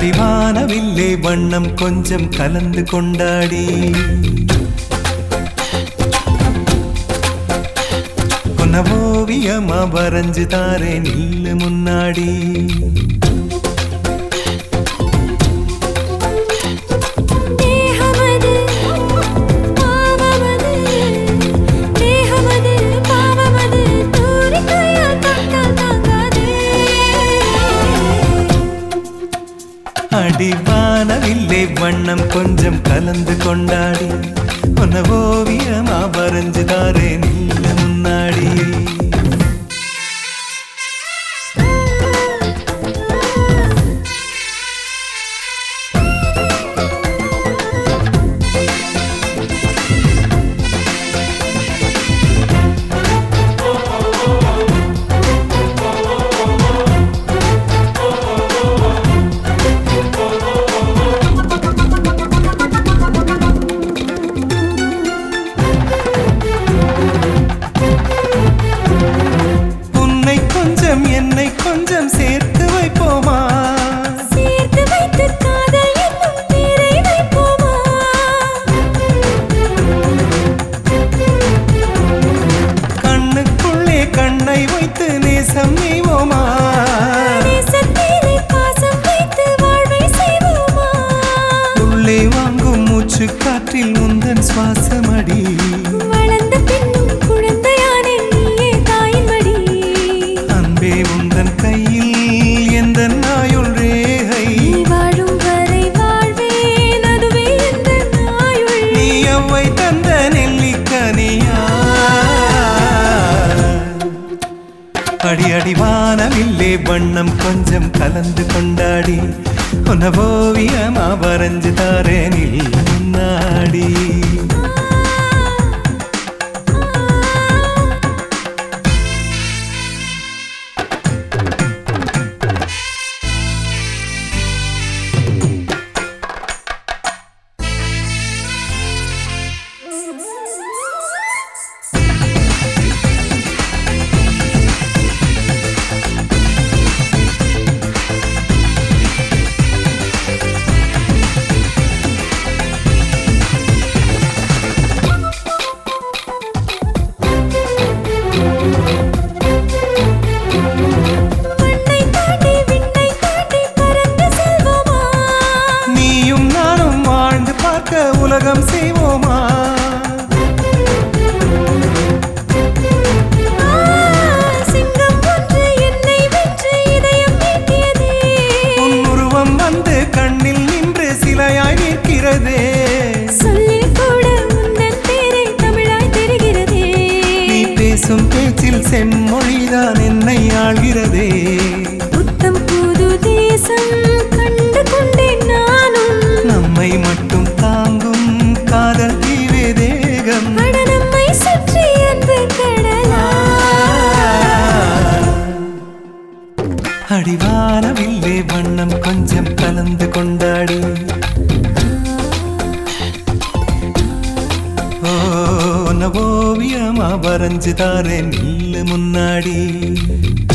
அடிவானவில்லே வண்ணம் கொஞ்சம் கலந்து கொண்டாடி உன்ன ஓவியமா வரைஞ்சு தாரே நில்லு முன்னாடி தேகமது பாவமது தேகமது பாவமது தூரிகையால் தொட்டால் தாங்காதே அடிவானவில்லே வண்ணம் கொஞ்சம் கலந்து கொண்டாடி உன்ன ஓவியமா வரைஞ்சு தாரே நில்லு முன்னாடி உன்னை கொஞ்சம் என்னை கொஞ்சம் சேர்த்து வைப்போமா சேர்த்து வைத்து காதல் என்னும் பேரை வைப்போமா கண்ணுக்குள்ளே கண்ணை வைத்து நேசம் நெய்வோமா நேசத்தேனை பாசம் வைத்து வாழ்வை செய்வோமா உள்ளே வாங்கும் மூச்சு காற்றில் உந்தன் சுவாசமடி வளர்ந்த பின்னும் குழந்தையானே நீயே தாயின் மடி அன்பே உந்தன் கையில் எந்த நாயுள் ரேகை நீ வாழும் வரை வாழ்வேன் அதுவே எந்த நாயுள் நீ அவ்வை தந்த நெல்லிக்கனியா அடி அடிவானவில்லே வண்ணம் கொஞ்சம் கலந்து கொண்டாடி உன ஓவியமா வரைஞ்சு தாரேனில் முன்னாடி மண்ணை தாண்டி விண்ணை தாண்டி பறந்து செல்வோமா நீயும் நானும் வாழ்ந்து பார்க்க உலகம் செய்வோமா சிங்கம் ஒன்று என்னை வென்று இதயம் மீட்டியதே உன் உருவம் வந்து கண்ணில் நின்று சிலையாய் நிற்கிறதே சொல்லில் கூட உந்தன் பேரை தமிழாய் தெரிகிறதே நீ பேசும் பேச்சில் செம்மொழிதான் என்னை ஆள்கிறதே புத்தம் புது தேசம் கண்டு கொண்டேன் நானும் நம்மை மட்டும் தாங்கும் காதல் தீவே தேகம் அட நம்மை சுற்றி அன்பு கடலா அடிவானவில்லே வண்ணம் கொஞ்சம் கலந்து கொண்டாடி ஓ உன்னை ஓவியமா வரைஞ்சு தாரேன் நில்லு முன்னாடி